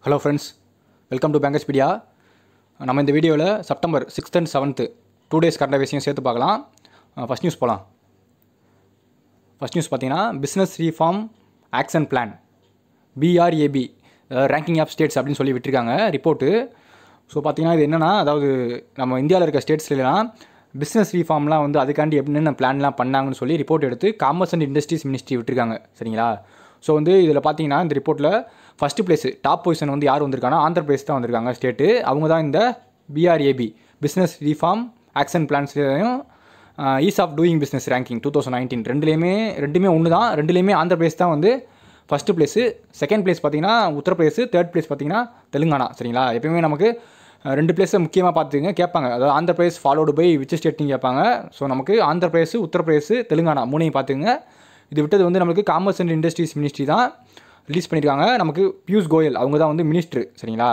hello friends welcome to Bankspedia நம்ம இந்த வீடியோவில் September sixth and seventh two days current விஷயம் சேர்த்து பார்க்கலாம் ஃபஸ்ட் நியூஸ் போகலாம் ஃபஸ்ட் நியூஸ் பார்த்தீங்கன்னா business reform action plan BRAP ranking of states அப்படின்னு சொல்லி விட்டுருக்காங்க ரிப்போர்ட்டு ஸோ பார்த்தீங்கன்னா இது என்னென்னா அதாவது நம்ம இந்தியாவில் இருக்க ஸ்டேட்ஸ்லாம் பிஸ்னஸ் ரீஃபார்ம்லாம் வந்து அதுக்காண்டி என்னென்ன பிளான்லாம் பண்ணாங்கன்னு சொல்லி ரிப்போர்ட் எடுத்து காமர்ஸ் அண்ட் இண்டஸ்ட்ரீஸ் மினிஸ்ட்ரி விட்டுருக்காங்க சரிங்களா ஸோ வந்து இதில் பார்த்தீங்கன்னா இந்த ரிப்போர்ட்டில் ஃபஸ்ட்டு பிளேஸ் டாப் பொசிஷன் வந்து யார் வந்திருக்காங்கன்னா ஆந்திர பிரதேஷ் தான் வந்திருக்காங்க ஸ்டேட்டு அவங்க தான் இந்த பிஆர்ஏபி பிஸ்னஸ் ரீஃபார்ம் ஆக்ஷன் பிளான்ஸ்லையும் ease of doing business ranking two thousand nineteen ரெண்டுலேயுமே ரெண்டுமே ஒன்று தான் ரெண்டுலேயுமே ஆந்திர பிரதேஷ் தான் வந்து ஃபஸ்ட்டு பிளேஸு செகண்ட் பிளேஸ் பார்த்தீங்கன்னா உத்தரப்பிரதேஷ் தேர்ட் பிளேஸ் பார்த்தீங்கன்னா தெலுங்கானா சரிங்களா எப்பயுமே நமக்கு அஹ், ரெண்டு பிளேஸை முக்கியமாக பார்த்துங்க கேட்பாங்க அதாவது Andhra Pradesh followed by which ஸ்டேட்னு கேட்பாங்க ஸோ நமக்கு ஆந்திர பிரதேஷ் உத்தரப்பிரதேஷ் தெலுங்கானா மூணையும் பார்த்துங்க இது விட்டது வந்து நமக்கு காமர்ஸ் அண்ட் இண்டஸ்ட்ரீஸ் மினிஸ்ட்ரி தான் ரிலீஸ் பண்ணியிருக்காங்க நமக்கு பியூஷ் கோயல் அவங்க தான் வந்து மினிஸ்ட்ரு சரிங்களா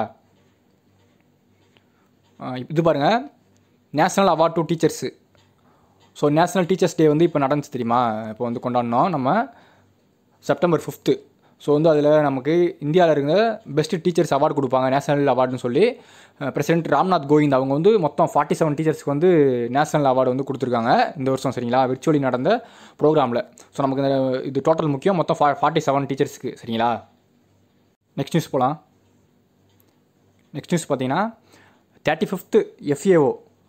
அஹ், இது பாருங்கள் national award to teachers so national teachers day வந்து இப்போ நடந்துச்சு தெரியுமா இப்போ வந்து கொண்டாடினோம் நம்ம செப்டம்பர் ஃபிஃப்த்து ஸோ வந்து அதில் நமக்கு இந்தியாவில் இருக்க பெஸ்ட் டீச்சர்ஸ் அவார்டு கொடுப்பாங்க நேஷனல் அவார்டுன்னு சொல்லி பிரசிடென்ட் ராம்நாத் கோவிந்த் அவங்க வந்து மொத்தம் ஃபார்ட்டி செவன் டீச்சர்ஸ்க்கு வந்து நேஷனல் அவார்டு வந்து கொடுத்துருக்காங்க இந்த வருஷம் சரிங்களா விர்ச்சுவலி நடந்த ப்ரோக்ராமில் ஸோ நமக்கு இந்த இது டோட்டல் முக்கியம் மொத்தம் ஃபா ஃபார்ட்டி செவன் டீச்சர்ஸ்க்கு சரிங்களா நெக்ஸ்ட் நியூஸ் போகலாம் நெக்ஸ்ட் நியூஸ் பார்த்தீங்கன்னா thirty fifth FAO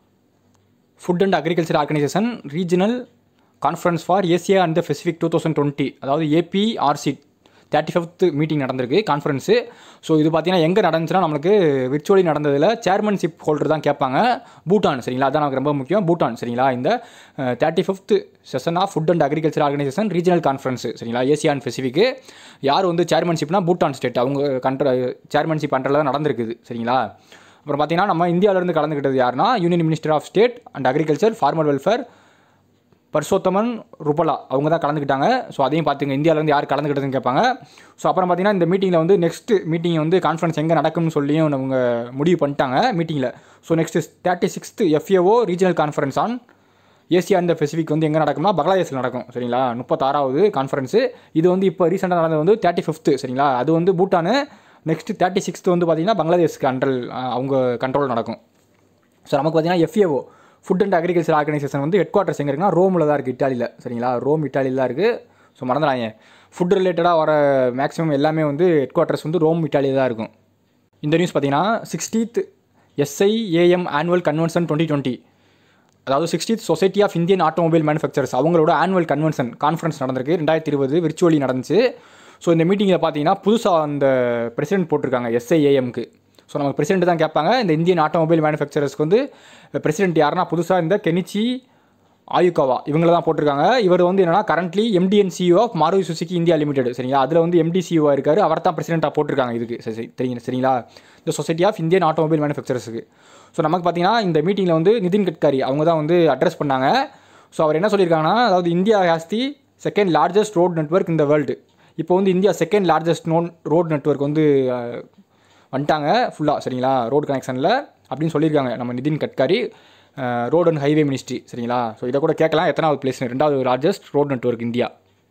food and agriculture organization regional conference for Asia and the Pacific two thousand twenty அதாவது ஏபிஆர்சி தேர்ட்டி ஃபிஃப்த் மீட்டிங் நடந்திருக்கு கான்ஃபரன்ஸு ஸோ இது பார்த்தீங்கன்னா எங்கே நடந்துச்சுன்னா நம்மளுக்கு விர்ச்சுவலி நடந்ததில் சேர்மன்ஷிப் ஹோல்டர் தான் கேட்பாங்க பூட்டான் சரிங்களா அதான் நமக்கு ரொம்ப முக்கியம் பூட்டான் சரிங்களா இந்த thirty fifth session of food and agriculture organization regional conference சரிங்களா ஏசியா அண்ட் பெசிஃபிக்கு யார் வந்து சேர்மன்ஷிப்னா பூட்டான் ஸ்டேட் அவங்க கண்ட்ர சேர்மன்ஷிப் அண்டரில் தான் நடந்திருக்குது சரிங்களா அப்புறம் பார்த்தீங்கன்னா நம்ம இந்தியாவிலேருந்து கலந்துக்கிட்டது யாருன்னா union minister of state and agriculture farmer welfare Parshottam Rupala அவங்க தான் கலந்துக்கிட்டாங்க ஸோ அதையும் பார்த்துங்க இந்தியாவிலேருந்து யார் கலந்துக்கிட்டதுன்னு கேட்பாங்க ஸோ அப்புறம் பார்த்தீங்கன்னா இந்த மீட்டிங்கில் வந்து நெக்ஸ்ட் மீட்டிங் வந்து கான்ஃபரன்ஸ் எங்கே நடக்கும்னு சொல்லியும் அவங்க முடிவு பண்ணிட்டாங்க மீட்டிங்கில் so next thirty sixth FAO regional conference on Asia இந்த பெசிஃபிக் வந்து எங்கே நடக்கும்னா பங்களாதேஷில் நடக்கும் சரிங்களா முப்பத்தாறாவது கான்ஃபரன்ஸு இது வந்து இப்போ ரீசெண்டாக நடந்தது வந்து தேர்ட்டி ஃபிஃப்த்து சரிங்களா அது வந்து பூட்டானு நெக்ஸ்ட் தேர்ட்டி சிக்ஸ்த்து வந்து பார்த்தீங்கன்னா பங்களாதேஷ்க்கு அண்டல் அவங்க கண்ட்ரோல் நடக்கும் ஸோ நமக்கு பார்த்தீங்கன்னா FAO food and agriculture organization வந்து ஹெட் குவார்ட்டர்ஸ் எங்கே இருக்குன்னா ரோமில் தான் இருக்குது இட்டாலியில் சரிங்களா ரோம் இட்டாலியில் தான் இருக்குது ஸோ மறந்துடாங்க ஃபுட் ரிலேட்டடாக வர மேக்ஸிமம் எல்லாமே வந்து ஹெட் குவார்ட்டர்ஸ் வந்து ரோம் இட்டாலியில் தான் இருக்கும் இந்த நியூஸ் பார்த்தீங்கன்னா sixtieth SIAM annual convention twenty twenty அதாவது sixtieth society of Indian automobile manufacturers அவங்களோட ஆனுவல் கன்வென்ஷன் கான்ஃபரன்ஸ் நடந்திருக்கு ரெண்டாயிரத்தி இருபது விர்ச்சுவலி நடந்துச்சு ஸோ இந்த மீட்டிங்கில் பார்த்தீங்கன்னா புதுசாக அந்த பிரசிடென்ட் போட்டிருக்காங்க எஸ்ஐஏஎம்க்கு ஸோ நமக்கு பிரசிடென்ட் தான் கேட்பாங்க இந்த இந்தியன் ஆட்டோமொபைல் மேனுஃபேக்சரர்ஸ்க்கு வந்து பிரசிடென்ட் யாருன்னா புதுசாக இந்த கெனிச்சி ஆயுகாவா இவங்கள தான் போட்டிருக்காங்க இவர் வந்து என்னன்னா currently MD and CEO of Maruti Suzuki India limited சரிங்களா அதில் வந்து எம்டி சிஓ இருக்காரு அவர் தான் பிரசிடென்ட்டாக போட்டிருக்காங்க இதுக்கு சரி சரி தெரியுங்க சரிங்களா இந்த சொசைட்டி ஆஃப் இந்தியன் ஆட்டோமொபைல் மேனுஃபேக்சரர்ஸுக்கு ஸோ நமக்கு பார்த்தீங்கன்னா இந்த மீட்டிங்கில் வந்து நிதின் கட்காரி அவங்க தான் வந்து அட்ரஸ் பண்ணாங்க ஸோ அவர் என்ன சொல்லியிருக்காங்கன்னா அதாவது India has the second largest road network இந்த வேர்ல்டு இப்போ வந்து India second largest known road network வந்து அஹ், வந்துட்டாங்க ஃபுல்லாக சரிங்களா ரோடு கனெக்ஷனில் அப்படின்னு சொல்லியிருக்காங்க நம்ம Nitin Gadkari road and highway ministry சரிங்களா ஸோ இதை கூட கேட்கலாம் எத்தனாவது பிளேஸ் ரெண்டாவது largest road network India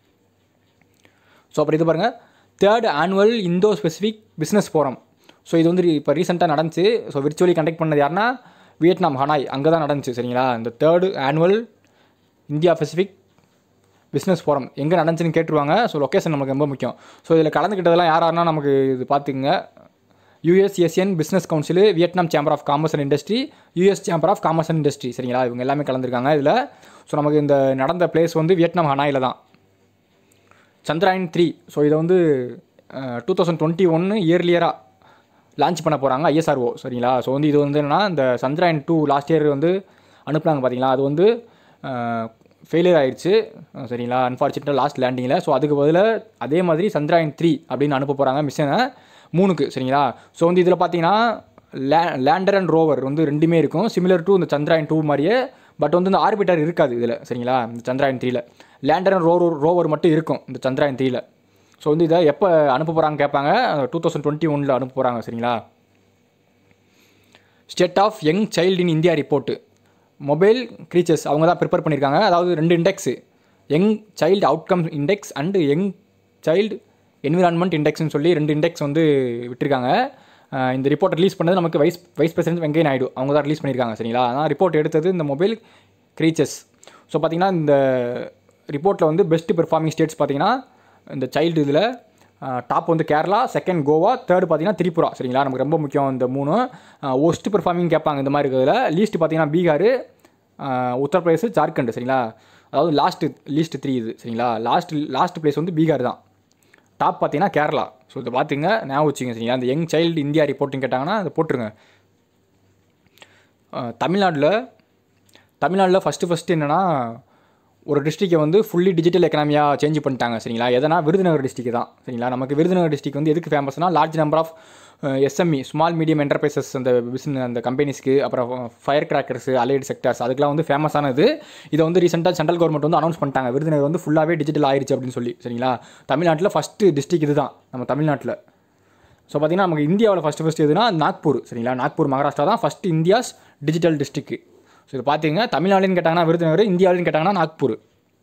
so அப்புறம் இது பாருங்கள் third annual Indo Pacific business forum so இது வந்து இப்போ ரீசெண்டாக நடந்துச்சு ஸோ விர்ச்சுவலி கண்டக்ட் பண்ணது யாருன்னா வியட்நாம் ஹனாய் அங்கே தான் நடந்துச்சு சரிங்களா இந்த third annual India Pacific business forum எங்கே நடந்துச்சுன்னு கேட்டுருவாங்க ஸோ லொக்கேஷன் நமக்கு ரொம்ப முக்கியம் ஸோ இதில் கலந்துக்கிட்டதெல்லாம் யார் யாருன்னா நமக்கு இது பார்த்துக்குங்க US ASEAN business council Vietnam chamber of commerce and industry US chamber of commerce and industry சரிங்களா இவங்க எல்லாமே கலந்துருக்காங்க இதில் ஸோ நமக்கு இந்த நடந்த பிளேஸ் வந்து வியட்நாம் ஹனாயில் தான் சந்திராயன் த்ரீ ஸோ இதை வந்து டூ தௌசண்ட் டுவெண்ட்டி ஒன்று இயர்லியராக லான்ச் பண்ண போகிறாங்க ஐஎஸ்ஆர்ஓ சரிங்களா ஸோ வந்து இது வந்து என்னன்னா இந்த சந்திராயன் டூ லாஸ்ட் இயர் வந்து அனுப்புனாங்க பார்த்தீங்களா அது வந்து ஃபெயிலியர் ஆயிடுச்சு அஹ் சரிங்களா அன்ஃபார்ச்சுனேட்டாக லாஸ்ட் லேண்டிங்கில் ஸோ அதுக்கு பதிலாக அதே மாதிரி சந்திராயன் த்ரீ அப்படின்னு அனுப்ப போகிறாங்க மிஷனை மூணுக்கு சரிங்களா ஸோ வந்து இதில் பார்த்தீங்கன்னா லே லேண்டர் அண்ட் ரோவர் வந்து ரெண்டுமே இருக்கும் சிமிலர் டு இந்த சந்திராயன் டூ மாதிரியே பட் வந்து இந்த ஆர்பிட்டர் இருக்காது இதில் சரிங்களா இந்த சந்திராயன் த்ரீல லேண்டர் அண்ட் ரோவர் ரோவர் மட்டும் இருக்கும் இந்த சந்திராயன் த்ரீல ஸோ வந்து இதை எப்போ அனுப்ப போகிறாங்க கேட்பாங்க டூ தௌசண்ட் டுவெண்ட்டி ஒனில் அனுப்ப போகிறாங்க சரிங்களா state of young child in India report mobile creches அவங்க தான் ப்ரிப்பேர் பண்ணியிருக்காங்க அதாவது ரெண்டு index young child outcome index and young child environment இண்டெக்ஸ்னு சொல்லி ரெண்டு இண்டெக்ஸ் வந்து விட்டிருக்காங்க அஹ், இந்த ரிப்போர்ட் ரிலீஸ் பண்ணது நமக்கு vice vice president Venkaiah Naidu அவங்க தான் ரிலீஸ் பண்ணியிருக்காங்க சரிங்களா ஆனால் ரிப்போர்ட் எடுத்தது இந்த மொபைல் க்ரீச்சர்ஸ் ஸோ பார்த்தீங்கன்னா இந்த ரிப்போர்ட்டில் வந்து பெஸ்ட் பெர்ஃபார்மிங் ஸ்டேட்ஸ் பார்த்தீங்கன்னா இந்த சைல்டு இதில் டாப் வந்து கேரளா செகண்ட் கோவா தேர்ட் பார்த்தீங்கன்னா திரிபுரா சரிங்களா நமக்கு ரொம்ப முக்கியம் இந்த மூணு ஒஸ்ட் பெர்ஃபார்மிங் கேட்பாங்க இந்த மாதிரி இருக்கிறதுல லீஸ்ட் பார்த்தீங்கன்னா பீகார் ஆஹ் உத்தரப்பிரதேஷ் ஜார்க்கண்ட் சரிங்களா அதாவது லாஸ்ட்டு லீஸ்ட் த்ரீ இது சரிங்களா லாஸ்ட் லாஸ்ட் பிளேஸ் வந்து பீகார் தான் டாப் பார்த்தீங்கன்னா கேரளா ஸோ இதை பார்த்துங்க ஞாபகம் வச்சுங்க சரிங்களா அந்த யங் சைல்டு இந்தியா ரிப்போர்ட்டிங் கேட்டாங்கன்னா அதை போட்டுருங்க ஆஹ் தமிழ்நாட்டில் தமிழ்நாட்டில் ஃபஸ்ட்டு ஃபஸ்ட்டு என்னென்னா ஒரு டிஸ்ட்ரிக்டை வந்து ஃபுல்லி டிஜிட்டல் எக்கனாமியாக சேஞ்ச் பண்ணிட்டாங்க சரிங்களா எதனா விருதுநகர் டிஸ்ட்ரிக்ட் தான் சரிங்களா நமக்கு விருதுநகர் டிஸ்ட்ரிக்ட் வந்து எதுக்கு ஃபேமஸ்னா large number of SME small medium enterprises அந்த பிஸ்னஸ் அந்த கம்பெனிஸ்க்கு அப்புறம் ஃபயர் கிராக்கர்ஸ் அலைடு செக்டர்ஸ் அதுக்கெலாம் வந்து ஃபேமஸானது இதை வந்து ரீசெண்டாக சென்ட்ரல் கவர்மெண்ட் வந்து அனௌன்ஸ் பண்ணிட்டாங்க விருதுநகர் வந்து ஃபுல்லாகவே டிஜிட்டல் ஆயிருச்சு அப்படின்னு சொல்லி சரிங்களா தமிழ்நாட்டில் ஃபஸ்ட்டு டிஸ்ட்ரிக்ட் இது தான் நம்ம தமிழ்நாட்டில் ஸோ பார்த்தீங்கன்னா நமக்கு இந்தியாவில் ஃபஸ்ட்டு ஃபஸ்ட்டு எதுனா நாக்பூர் சரிங்களா நாக்பூர் மகாராஷ்டிரா தான் first India's digital district so இது பார்த்தீங்க தமிழ்நாடுன்னு கேட்டாங்கன்னா விருதுநகர் இந்தியாவிலும் கேட்டாங்கன்னா நாக்பூர்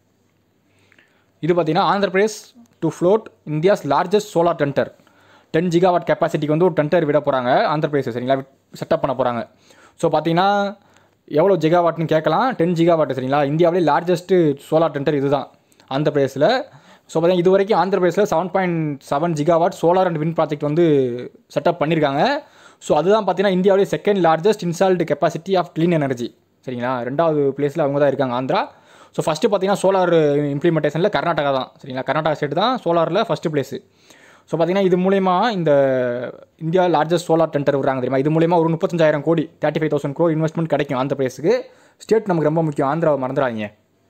இது பார்த்தீங்கன்னா Andhra Pradesh to float India's largest solar tender ten gigawatt கெப்பாசிட்டிக்கு வந்து ஒரு டென்டர் விட போகிறாங்க ஆந்திர பிரதேஷ் சரிங்களா செட்டப் பண்ண போகிறாங்க ஸோ பார்த்தீங்கன்னா எவ்வளோ ஜிகாவாட்னு கேட்கலாம் டென் ஜிகாவாட் சரிங்களா இந்தியாவிலே லார்ஜஸ்ட்டு சோலார் டென்டர் இதுதான் ஆந்திர பிரதேசில் ஸோ பார்த்தீங்கன்னா இது வரைக்கும் ஆந்திர பிரதேசில் seven point seven gigawatt solar and wind project வந்து செட்டப் பண்ணியிருக்காங்க ஸோ அதுதான் பார்த்தீங்கன்னா இந்தியாவிலே second largest installed capacity of clean energy சரிங்களா ரெண்டாவது பிளேஸில் அவங்க தான் இருக்காங்க ஆந்திரா ஸோ ஃபஸ்ட்டு பார்த்தீங்கன்னா சோலார் இம்ப்ளிமெண்டேஷனில் கர்நாடகா தான் சரிங்களா கர்நாடகா ஸ்டேட் தான் சோலாரில் ஃபஸ்ட்டு பிளேஸு ஸோ பார்த்தீங்கன்னா இது மூலயமா இந்த இந்தியா லார்ஜஸ்ட் சோலார் டென்டர் விடுறாங்க தெரியுமா இது மூலயமா ஒரு முப்பத்தஞ்சாயிரம் கோடி thirty five thousand crore investment கிடைக்கும் ஆந்திர பிரதேசுக்கு ஸ்டேட் நமக்கு ரொம்ப முக்கியம் ஆந்திராவை மறந்துடாதீங்க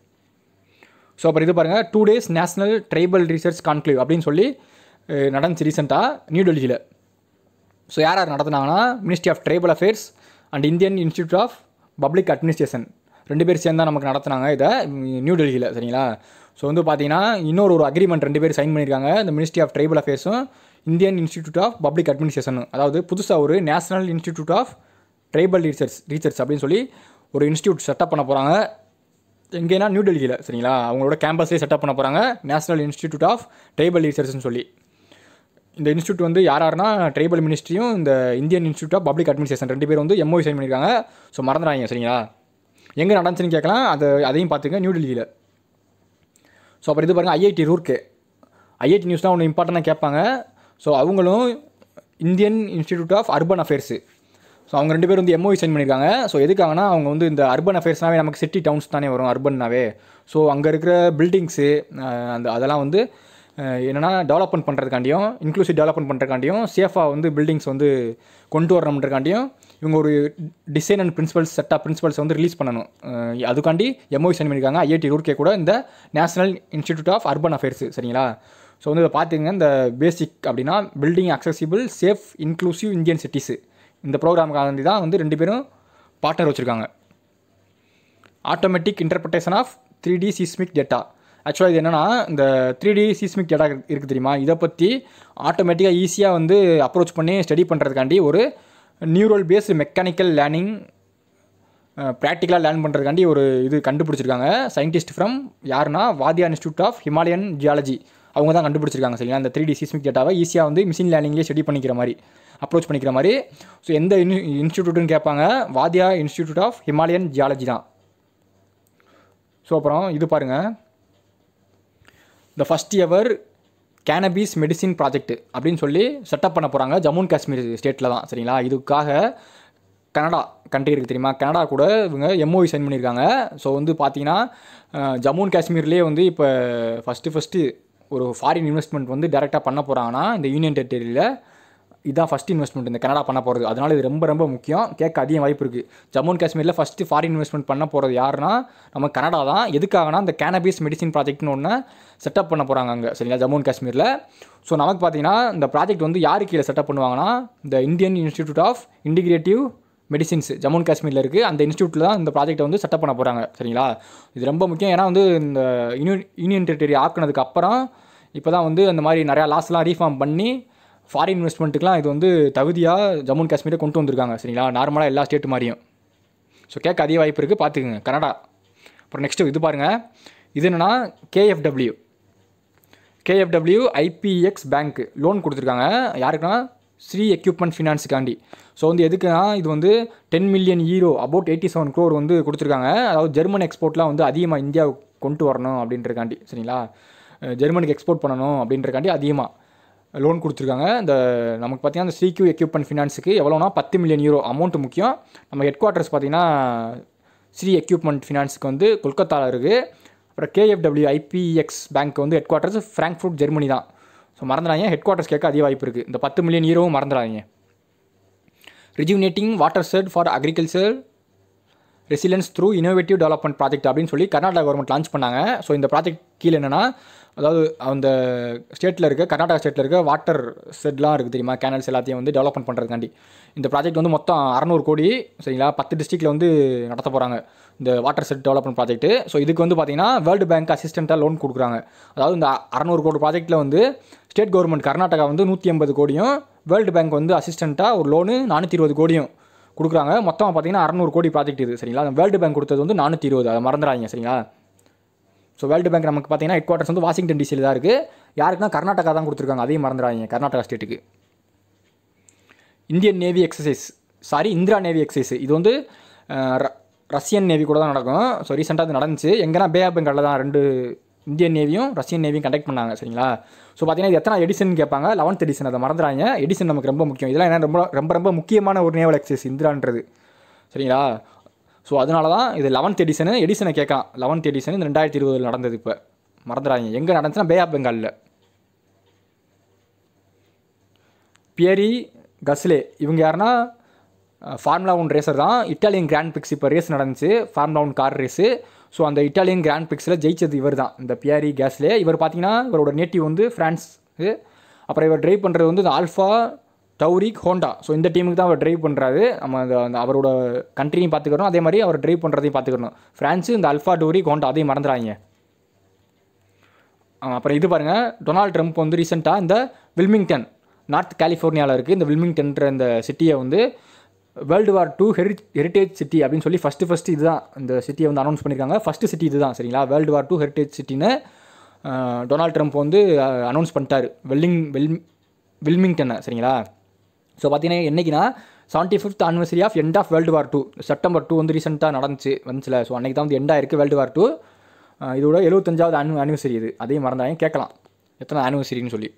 ஸோ அப்புறம் இது பாருங்கள் two days national tribal research conclave அப்படின்னு சொல்லி அஹ், நடந்துச்சு ரீசெண்டாக நியூ டெல்லியில் ஸோ யார் யார் நடத்துனாங்கன்னா ministry of tribal affairs and Indian institute of public administration ரெண்டு பேர் சேர்ந்து தான் நமக்கு நடத்துனாங்க இதை ம், நியூ டெல்லியில் சரிங்களா ஸோ வந்து பார்த்தீங்கன்னா இன்னொரு ஒரு அக்ரிமெண்ட் ரெண்டு பேர் சைன் பண்ணியிருக்காங்க இந்த மினிஸ்ட்ரி ஆஃப் ட்ரைபல் அஃபேர்ஸும் இந்தியன் இன்ஸ்டியூட் ஆஃப் பப்ளிக் அட்மினிஸ்ட்ரேஷனும் அதாவது புதுசாக ஒரு national institute of tribal research research அப்படின்னு சொல்லி ஒரு இன்ஸ்டியூட் செட்டப் பண்ண போகிறாங்க எங்கேனா நியூ டெல்லியில் சரிங்களா அவங்களோட கேம்பஸ்லேயே செட்டப் பண்ண போகிறாங்க நேஷனல் இன்ஸ்டியூட் ஆஃப் ட்ரைபல் ரீசர்ச்னு சொல்லி இந்த இன்ஸ்டியூட் வந்து யார் யாருன்னா ட்ரைபல் மினிஸ்ட்ரியும் இந்த Indian institute of public administration ரெண்டு பேர் வந்து எம்ஓ சைன் பண்ணியிருக்காங்க ஸோ மறந்துடாங்க சரிங்களா எங்கே நடந்துச்சுன்னு கேட்கலாம் அது அதையும் பார்த்துங்க நியூ டெல்லியில் ஸோ அப்புறம் இது பாருங்கள் ஐஐடி ரூர்க்கு ஐஐடி நியூஸ் தான் ஒன்று இம்பார்ட்டண்ட்டாக கேட்பாங்க ஸோ அவங்களும் Indian institute of urban affairs so அவங்க ரெண்டு பேரும் வந்து எம்ஓஇ சைன் பண்ணியிருக்காங்க ஸோ எதுக்காகனா அவங்க வந்து இந்த அர்பன் அஃபேர்ஸ்னாவே நமக்கு சிட்டி டவுன்ஸ் தானே வரும் அர்பன்னாவே ஸோ அங்கே இருக்கிற பில்டிங்ஸு அந்த அதெல்லாம் வந்து அஹ், என்னன்னா டெவலப்மெண்ட் பண்ணுறதுக்காண்டியும் இன்க்ளூசிவ் டெவலப்மெண்ட் பண்ணுறதுக்காண்டியும் சேஃபாக வந்து பில்டிங்ஸ் வந்து கொண்டு வரணுன்றக்காண்டியும் இவங்க ஒரு design and principles set of principles வந்து ரிலீஸ் பண்ணணும் அஹ், அதுக்காண்டி எம்ஓஇ சைன் பண்ணியிருக்காங்க ஐஐடி ரூர்க்கே கூட இந்த national institute of urban affairs சரிங்களா ஸோ வந்து இதை பார்த்துங்க இந்த பேசிக் அப்படின்னா building accessible safe inclusive Indian cities இந்த ப்ரோக்ராமுக்காக தான் வந்து ரெண்டு பேரும் பார்ட்னர் வச்சுருக்காங்க automatic interpretation of three D seismic data ஆக்சுவலாக இது என்னென்னா இந்த த்ரீ டி சீஸ்மிக் டேட்டா இருக்குது தெரியுமா இதை பற்றி ஆட்டோமேட்டிக்காக ஈஸியாக வந்து அப்ரோச் பண்ணி ஸ்டடி பண்ணுறதுக்காண்டி ஒரு நியூரல் பேஸ்டு மெக்கானிக்கல் லேர்னிங் ப்ராக்டிக்கலாக லேர்ன் பண்ணுறதுக்காண்டி ஒரு இது கண்டுபிடிச்சிருக்காங்க சயின்டிஸ்ட் ஃப்ரம் யாருன்னா Wadia institute of Himalayan geology அவங்க தான் கண்டுபிடிச்சிருக்காங்க சரிங்களா இந்த த்ரீ டி சீஸ்மிக் டேட்டாவை ஈஸியாக வந்து மிஷின் லேர்னிங்லேயே ஸ்டடி பண்ணிக்கிற மாதிரி அப்ரோச் பண்ணிக்கிற மாதிரி ஸோ எந்த இன் இன்ஸ்டியூட்டுன்னு கேட்பாங்க Wadia institute of Himalayan geology தான் ஸோ அப்புறம் இது பாருங்கள் the first ever cannabis medicine project அப்படின்னு சொல்லி செட்டப் பண்ண போகிறாங்க ஜம்மு அண்ட் காஷ்மீர் ஸ்டேட்டில் தான் சரிங்களா இதுக்காக கனடா கண்ட்ரி இருக்குது தெரியுமா கனடா கூட இவங்க எம்ஓஇ சைன் பண்ணியிருக்காங்க ஸோ வந்து பார்த்தீங்கன்னா அஹ், ஜம்மு அண்ட் காஷ்மீர்லேயே வந்து இப்போ ஃபஸ்ட்டு ஃபஸ்ட்டு ஒரு ஃபாரின் இன்வெஸ்ட்மெண்ட் வந்து டேரெக்டாக பண்ண போகிறாங்கன்னா இந்த யூனியன் டெரிட்டரியில் இதுதான் ஃபஸ்ட் இன்வெஸ்ட்மெண்ட் இந்த கனடா பண்ண போகிறது அதனால இது ரொம்ப ரொம்ப முக்கியம் கேட்க அதிக வாய்ப்பு இருக்குது ஜம்மு அண்ட் காஷ்மீரில் ஃபஸ்ட்டு ஃபாரின் இன்வெஸ்ட்மெண்ட் பண்ண போகிறது யாருன்னா நம்ம கனடா தான் எதுக்காகனா இந்த கேனபீஸ் மெடிசின் ப்ராஜெக்ட்னு ஒன்று செட்டப் பண்ண போகிறாங்க அங்கே சரிங்களா ஜம்மு அண்ட் காஷ்மீரில் ஸோ நமக்கு பார்த்தீங்கன்னா இந்த ப்ராஜெக்ட் வந்து யாரு கீழே செட்டப் பண்ணுவாங்கன்னா இந்த Indian institute of integrative medicines Jammu and காஷ்மீரில் இருக்குது அந்த இன்ஸ்டியூட்டில் தான் இந்த ப்ராஜெக்ட்டை வந்து செட்டப் பண்ண போகிறாங்க சரிங்களா இது ரொம்ப முக்கியம் ஏன்னா வந்து இந்த யூனியன் யூனியன் டெரிட்டரி ஆக்குனதுக்கு அப்புறம் இப்போ தான் வந்து அந்த மாதிரி நிறையா லாஸ்லாம் ரீஃபார்ம் பண்ணி ஃபாரின் இன்வெஸ்ட்மெண்ட்டுக்குலாம் இது வந்து தகுதியாக ஜம்மு அண்ட் காஷ்மீரை கொண்டு வந்திருக்காங்க சரிங்களா நார்மலாக எல்லா ஸ்டேட்டு மாதிரியும் ஸோ கேட்க அதிக வாய்ப்பு இருக்குது பார்த்துக்குங்க கனடா அப்புறம் நெக்ஸ்ட்டு இது பாருங்கள் இது என்னென்னா K F W K F W IPX bank loan கொடுத்துருக்காங்க யாருக்குன்னா ஸ்ரீ எக்யூப்மெண்ட் ஃபினான்ஸுக்காண்டி ஸோ வந்து எதுக்குன்னா இது வந்து ten million euro about eighty seven crore வந்து கொடுத்துருக்காங்க அதாவது ஜெர்மன் எக்ஸ்போர்ட்லாம் வந்து அதிகமாக இந்தியாவுக்கு கொண்டு வரணும் அப்படின்றக்காண்டி சரிங்களா அஹ் ஜெர்மனுக்கு எக்ஸ்போர்ட் பண்ணணும் அப்படின்றக்காண்டி அதிகமாக லோன் கொடுத்துருக்காங்க இந்த நமக்கு பார்த்தீங்கன்னா இந்த ஸ்ரீக்யூ எக்யூப்மெண்ட் ஃபினான்ஸுக்கு எவ்வளோனா பத்து மில்லியன் யூரோ அமௌண்ட் முக்கியம் நம்ம ஹெட் குவார்ட்டர்ஸ் பார்த்தீங்கன்னா ஸ்ரீ எக்யூப்மெண்ட் ஃபினான்ஸுக்கு வந்து கொல்கத்தாவில் இருக்குது அப்புறம் கேஎஃப்டபிள்யூ ஐபிஎக்ஸ் பேங்க் வந்து ஹெட் குவார்ட்டர்ஸ் ஃப்ராங்க்ஃபுட் ஜெர்மனி தான் ஸோ மறந்துடாங்க ஹெட் குவார்ட்டர்ஸ் கேட்க அதிக வாய்ப்பு இருக்குது இந்த பத்து மில்லியன் யூரோவும் மறந்துடாதீங்க rejuvenating watershed for agriculture resilience through innovative development project அப்படின்னு சொல்லி கர்நாடகா கவர்மெண்ட் லான்ச் பண்ணாங்க ஸோ இந்த ப்ராஜெக்ட் கீழே என்னென்னா அதாவது அந்த ஸ்டேட்டில் இருக்க கர்நாடகா ஸ்டேட்டில் இருக்க வாட்டர் செட்லாம் இருக்குது தெரியுமா கேனல்ஸ் எல்லாத்தையும் வந்து டெவலப்மெண்ட் பண்ணுறதுக்காண்டி இந்த ப்ராஜெக்ட் வந்து மொத்தம் அறநூறு கோடி சரிங்களா பத்து டிஸ்ட்ரிக்டில் வந்து நடத்த போகிறாங்க இந்த watershed development project so இதுக்கு வந்து பார்த்தீங்கன்னா வேர்ல்டு பேங்க் அசிஸ்டண்ட்டாக லோன் கொடுக்குறாங்க அதாவது இந்த அறநூறு கோடி ப்ராஜெக்ட்டில் வந்து ஸ்டேட் கவர்மெண்ட் கர்நாடகா வந்து நூற்றி ஐம்பது கோடியும் வேர்ல்டு பேங்க் வந்து அசிஸ்டண்ட்டாக ஒரு லோனு நானூற்றி இருபது கோடியும் கொடுக்குறாங்க மொத்தமாக பார்த்தீங்கன்னா அறநூறு கோடி ப்ராஜெக்ட் இது சரிங்களா வேர்ல்டு பேங்க் கொடுத்தது வந்து நானூற்றி இருபது அதை மறந்துடாதீங்க சரிங்களா ஸோ வேர்ல்டு பேங்க் நமக்கு பார்த்தீங்கன்னா ஹெட் குவார்ட்டர்ஸ் வந்து வாஷிங்டன் டிசியில் தான் இருக்குது யாருக்குன்னா கர்நாடகா தான் கொடுத்துருக்காங்க அதையும் மறந்துடாதீங்க கர்நாடகா ஸ்டேட்டுக்கு Indian navy exercise sorry Indra navy exercise இது வந்து அஹ், ர- ரஷ்யன் நேவி கூட தான் நடக்கும் ஸோ ரீசெண்டாக அது நடந்துச்சு எங்கன்னா பே ஆஃப் பெங்காலில் தான் ரெண்டு இந்தியன் நேவியும் ரஷ்யன் நேவியும் கண்டக்ட் பண்ணாங்க சரிங்களா ஸோ பார்த்தீங்கன்னா இது எத்தனை எடிசன் கேட்பாங்க லெவன்த் எடிசன் அதை மறந்துடாங்க எடிசன் நமக்கு ரொம்ப முக்கியம் இதெல்லாம் என்ன ரொம்ப ரொம்ப ரொம்ப முக்கியமான ஒரு நேவல் எக்ஸசைஸ் இந்திரான்றது சரிங்களா ஸோ அதனால தான் இது லெவன்த் எடிசனு எடிசனை கேட்கலாம் லெவன்த் எடிசன் இந்த ரெண்டாயிரத்தி இருபதில் நடந்தது இப்போ மறந்துடாதீங்க எங்கே நடந்துச்சுன்னா பே ஆஃப் பெங்காலில் பியரி கஸ்லே இவங்க யாருன்னா ஃபார்முலா ஒன் ரேசர் தான் இட்டாலியன் கிராண்ட் பிக்ஸ் இப்போ ரேஸ் நடந்துச்சு formula one car race so அந்த இட்டாலியன் கிராண்ட் பிக்ஸில் ஜெயிச்சது இவர் தான் இந்த பியாரி கேஸ்லே இவர் பார்த்தீங்கன்னா இவரோட நேட்டிவ் வந்து ஃப்ரான்ஸ் அப்புறம் இவர் டிரைவ் பண்ணுறது வந்து இந்த ஆல்ஃபா டவுரிக் ஹோண்டா ஸோ இந்த டீமுக்கு தான் அவர் டிரைவ் பண்ணுறாரு நம்ம அந்த அந்த அவரோட கண்ட்ரியும் பார்த்துக்கிறோம் அதே மாதிரி அவர் டிரைவ் பண்ணுறதையும் பார்த்துக்கணும் ஃப்ரான்ஸு இந்த அல்ஃபா டூரிக் ஹோண்டா அதையும் மறந்துடாதீங்க ஆ, அப்புறம் இது பாருங்கள் டொனால்ட் ட்ரம்ப் வந்து ரீசெண்டாக இந்த வில்மிங்டன் நார்த் கலிஃபோர்னியாவில் இருக்குது இந்த வில்மிங்டன்ற இந்த சிட்டியை வந்து world war two heri heritage city அப்படின்னு சொல்லி ஃபஸ்ட்டு ஃபஸ்ட்டு இதுதான் இந்த சிட்டியை வந்து அனௌன்ஸ் பண்ணியிருக்காங்க ஃபஸ்ட்டு சிட்டி இதுதான் சரிங்களா வேர்ல்டு வார் டூ ஹெரிட்டேஜ் சிட்டின்னு டொனால்ட் ட்ரம்ப் வந்து அனௌன்ஸ் பண்ணிட்டார் வெல்லிங் வெல் வில்மிங்டனை சரிங்களா ஸோ பார்த்தீங்கன்னா என்னைக்குன்னா seventy fifth anniversary of end of world war two September two வந்து ரீசெண்டாக நடந்துச்சு வந்துச்சுல ஸோ அன்றைக்கி தான் வந்து எண்ட் ஆயிருக்கு வேர்ல்டு வார் டூ இதோட எழுபத்தஞ்சாவது அனு anniversary இது அதையும் மறந்தாங்க கேட்கலாம் எத்தனை anniversaryன்னு சொல்லி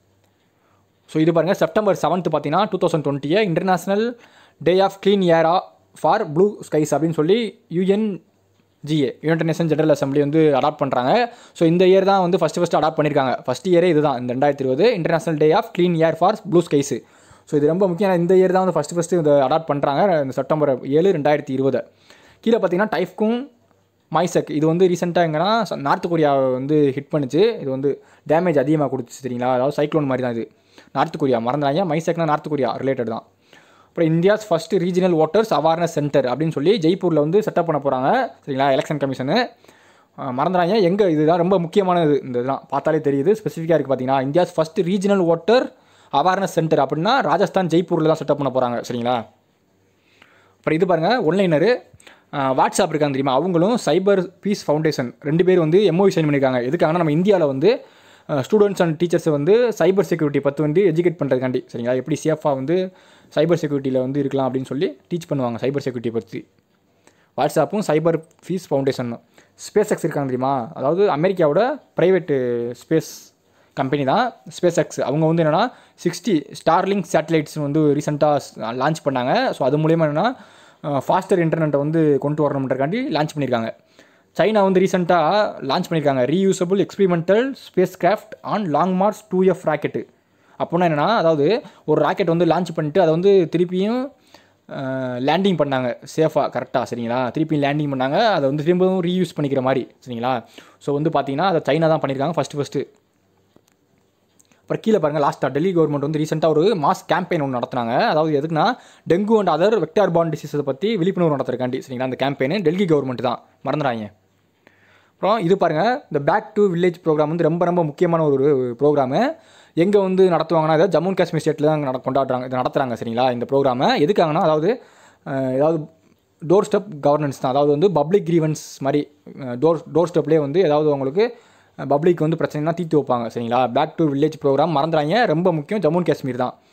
ஸோ இது பாருங்கள் செப்டம்பர் செவன்த் பார்த்தீங்கன்னா டூ தௌசண்ட் டுவெண்ட்டியை international day of clean air for blue skies அப்படின்னு சொல்லி UNGA United nation general assembly வந்து அடாப்ட் பண்ணுறாங்க ஸோ இந்த இயர் தான் வந்து ஃபஸ்ட்டு ஃபஸ்ட்டு அடாப்ட் பண்ணியிருக்காங்க ஃபஸ்ட் இயரே இதுதான் இந்த ரெண்டாயிரத்தி இருபது international day of clean air for blue skies so இது ரொம்ப முக்கியம் ஏன்னா இந்த இயர் தான் வந்து ஃபஸ்ட்டு ஃபஸ்ட்டு இதை அடாப்ட் பண்ணுறாங்க இந்த செப்டம்பர் ஏழு ரெண்டாயிரத்தி இருபது கீழே பார்த்தீங்கன்னா டைஃப்கும் மைசக் இது வந்து ரீசெண்டாக எங்கன்னா ச- நார்த் கொரியாவை வந்து ஹிட் பண்ணுச்சு இது வந்து டேமேஜ் அதிகமாக கொடுத்துச்சு சரிங்களா அதாவது சைக்ளோன் மாதிரி தான் இது நார்த் கொரியா மறந்துடாங்க மைசக்னா நார்த் கொரியா ரிலேட்டட் தான் அப்புறம் India's first regional waters awareness centre அப்படின்னு சொல்லி ஜெய்ப்பூரில் வந்து செட்டப் பண்ண போகிறாங்க சரிங்களா எலெக்ஷன் கமிஷனு மறந்துடாங்க எங்கே இதுதான் ரொம்ப முக்கியமானது இந்த இதெல்லாம் பார்த்தாலே தெரியுது ஸ்பெசிஃபிக்காக இருக்குது பார்த்தீங்கன்னா India's first regional water awareness centre அப்படின்னா ராஜஸ்தான் ஜெய்ப்பூரில் தான் செட்டப் பண்ண போகிறாங்க சரிங்களா அப்புறம் இது பாருங்கள் ஒன்லைனரு வாட்ஸ்அப் இருக்காங்க தெரியுமா அவங்களும் சைபர் பீஸ் ஃபவுண்டேஷன் ரெண்டு பேர் வந்து எம்ஓவி சைன் பண்ணியிருக்காங்க எதுக்காகனா நம்ம இந்தியாவில் வந்து ஸ்டூடெண்ட்ஸ் அண்ட் டீச்சர்ஸை வந்து சைபர் செக்யூரிட்டி பற்றி வந்து எஜுகேட் பண்ணுறதுக்காண்டி சரிங்களா எப்படி சேஃபாக வந்து சைபர் செக்யூரிட்டியில் வந்து இருக்கலாம் அப்படின்னு சொல்லி டீச் பண்ணுவாங்க சைபர் செக்யூரிட்டி பற்றி வாட்ஸ்அப்பும் சைபர் ஃபீஸ் ஃபவுண்டேஷனும் ஸ்பேஸ் எக்ஸ் இருக்காங்க தெரியுமா அதாவது அமெரிக்காவோட ப்ரைவேட்டு ஸ்பேஸ் கம்பெனி தான் ஸ்பேஸ் எக்ஸ் அவங்க வந்து என்னென்னா சிக்ஸ்டி ஸ்டார்லிங்க் சேட்டலைட்ஸ் வந்து ரீசெண்டாக லான்ச் பண்ணாங்க ஸோ அது மூலியமாக என்னென்னா ஃபாஸ்டர் இன்டர்நெட்டை வந்து கொண்டு வரணுன்றக்காண்டி லான்ச் பண்ணியிருக்காங்க சைனா வந்து ரீசெண்டாக லான்ச் பண்ணியிருக்காங்க reusable experimental space craft on long march two F rocket அப்படின்னா என்னென்னா அதாவது ஒரு ராக்கெட் வந்து லான்ச் பண்ணிட்டு அதை வந்து திருப்பியும் லேண்டிங் பண்ணாங்க சேஃபாக கரெக்டாக சரிங்களா திருப்பி லேண்டிங் பண்ணாங்க அதை வந்து திரும்பவும் ரீயூஸ் பண்ணிக்கிற மாதிரி சரிங்களா ஸோ வந்து பார்த்தீங்கன்னா அதை சைனா தான் பண்ணியிருக்காங்க ஃபஸ்ட்டு ஃபஸ்ட்டு அப்புறம் கீழே பாருங்கள் லாஸ்ட்டாக டெல்லி கவர்மெண்ட் வந்து ரீசெண்டாக ஒரு மாஸ் கேம்பெயின் ஒன்று நடத்துனாங்க அதாவது எதுக்குன்னா dengue and other vector borne டிசீஸை பற்றி விழிப்புணர்வு நடத்துறக்காண்டி சரிங்களா அந்த கேம்பெயின் டெல்லி கவர்மெண்ட் தான் மறந்துடாங்க அப்புறம் இது பாருங்கள் இந்த பேக் டு வில்லேஜ் ப்ரோக்ராம் வந்து ரொம்ப ரொம்ப முக்கியமான ஒரு ப்ரோக்ராமு எங்கே வந்து நடத்துவாங்கன்னா இதை ஜம்மு அண்ட் காஷ்மீர் ஸ்டேட்டில் தான் நட கொண்டாடுறாங்க இதை நடத்துகிறாங்க சரிங்களா இந்த ப்ரோக்ராமை எதுக்காகனா அதாவது அஹ், ஏதாவது டோர் ஸ்டெப் கவர்னன்ஸ் தான் அதாவது வந்து பப்ளிக் கிரீவன்ஸ் மாதிரி டோர் டோர் ஸ்டெப்லேயே வந்து ஏதாவது உங்களுக்கு பப்ளிக் வந்து பிரச்சனைனா தீர்த்து வைப்பாங்க சரிங்களா பேக் டு வில்லேஜ் ப்ரோக்ராம் மறந்துடாங்க ரொம்ப முக்கியம் ஜம்மு அண்ட் காஷ்மீர் தான்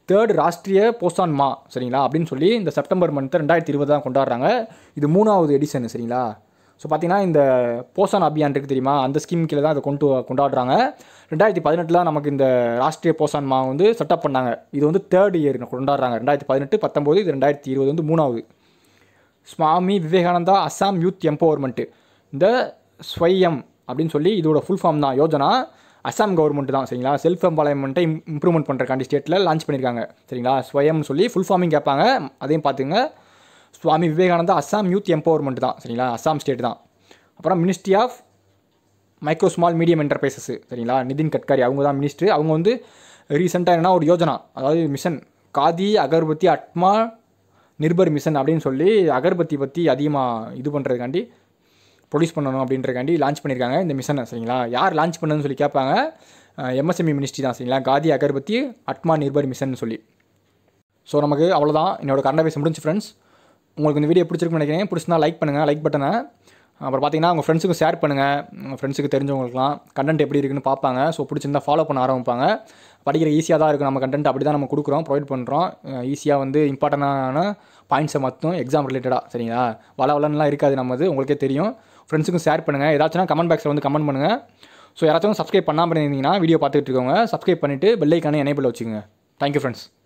தேர்ட் ராஷ்ட்ரிய போசான் மா சரிங்களா அப்படின்னு சொல்லி இந்த செப்டம்பர் மந்த் ரெண்டாயிரத்தி இருபது தான் கொண்டாடுறாங்க இது மூணாவது எடிஷன் சரிங்களா ஸோ பார்த்தீங்கன்னா இந்த போசான் அபியான் இருக்குது தெரியுமா அந்த ஸ்கீம் கீழே தான் அதை கொண்டு கொண்டாடுறாங்க ரெண்டாயிரத்தி பதினெட்டில் நமக்கு இந்த ராஷ்ட்ரிய போசான் மா வந்து செட்டப் பண்ணாங்க இது வந்து தேர்ட் இயர் கொண்டாடுறாங்க ரெண்டாயிரத்தி பதினெட்டு பத்தொம்போது இது ரெண்டாயிரத்தி இருபது வந்து மூணாவது சுவாமி விவேகானந்தா அஸ்ஸாம் யூத் எம்பவர்மெண்ட்டு இந்த ஸ்வயம் அப்படின்னு சொல்லி இதோட ஃபுல் ஃபார்ம் தான் யோஜனா அஸ்ஸாம் கவர்மெண்ட் தான் சரிங்களா செல்ஃப் எம்ப்ளாய்மெண்ட்டை இம்ப்ரூவ்மெண்ட் பண்ணுறக்காண்டி ஸ்டேட்டில் லான்ச் பண்ணியிருக்காங்க சரிங்களா ஸ்வயம்னு சொல்லி ஃபுல் ஃபார்மிங் கேட்பாங்க அதையும் பார்த்துங்க சுவாமி விவேகானந்தா அஸ்ஸாம் யூத் எம்பவர்மெண்ட் தான் சரிங்களா அஸ்ஸாம் ஸ்டேட் தான் அப்புறம் ministry of micro small medium enterprises சரிங்களா நிதின் கட்காரி அவங்க தான் மினிஸ்ட்ரு அவங்க வந்து ரீசெண்டாக என்னன்னா ஒரு யோஜனா அதாவது மிஷன் காதி அகர்பத்தி அட்மா நிர்பர் மிஷன் அப்படின்னு சொல்லி அகர்பத்தி பற்றி அதிகமாக இது பண்ணுறதுக்காண்டி ப்ரொடியூஸ் பண்ணணும் அப்படின்றக்காண்டி லான்ச் பண்ணியிருக்காங்க இந்த மிஷனை சரிங்களா யார் லான்ச் பண்ணதுன்னு சொல்லி கேட்பாங்க எம்எஸ்எம்இ மினிஸ்ட்ரி தான் சரிங்களா காதி அகர்பத்தி அட்மா நிர்பர் மிஷன் சொல்லி ஸோ நமக்கு அவ்வளோதான் என்னோட கரண்ட் அஃபேர்ஸ் முடிஞ்சு ஃப்ரெண்ட்ஸ் உங்களுக்கு இந்த வீடியோ பிடிச்சிருக்குன்னு நினைக்கிறேன் பிடிச்சிருந்தா லைக் பண்ணுங்கள் லைக் பட்டனை அப்புறம் பார்த்தீங்கன்னா உங்கள் ஃப்ரெண்ட்ஸுக்கும் ஷேர் பண்ணுங்கள் உங்கள் ஃப்ரெண்ட்ஸுக்கு தெரிஞ்சவங்களுக்குலாம் கண்டென்ட் எப்படி இருக்குன்னு பார்ப்பாங்க ஸோ பிடிச்சிருந்தா ஃபாலோ பண்ண ஆரம்பிப்பாங்க படிக்கிற ஈஸியாக தான் இருக்கும் நம்ம கண்டென்ட் அப்படி தான் நம்ம கொடுக்குறோம் ப்ரொவைட் பண்ணுறோம் ஈஸியாக வந்து இம்பார்ட்டண்டான பாயிண்ட்ஸை மட்டும் எக்ஸாம் ரிலேட்டடாக சரிங்களா வள வளன்லாம் இருக்காது நம்மது உங்களுக்கே தெரியும் ஃப்ரெண்ட்ஸுக்கும் ஷேர் பண்ணுங்கள் ஏதாச்சும் கமெண்ட் பாக்ஸில் வந்து கமெண்ட் பண்ணுங்கள் ஸோ யாராச்சும் சப்ஸ்கிரைப் பண்ணாமல் இருந்தீங்கன்னா வீடியோ பார்த்துட்டு இருக்கவங்க சப்ஸ்கிரைப் பண்ணிவிட்டு பெல்லைக்கானே எனேபிள் வச்சுக்கோங்க தேங்க்யூ ஃப்ரெண்ட்ஸ்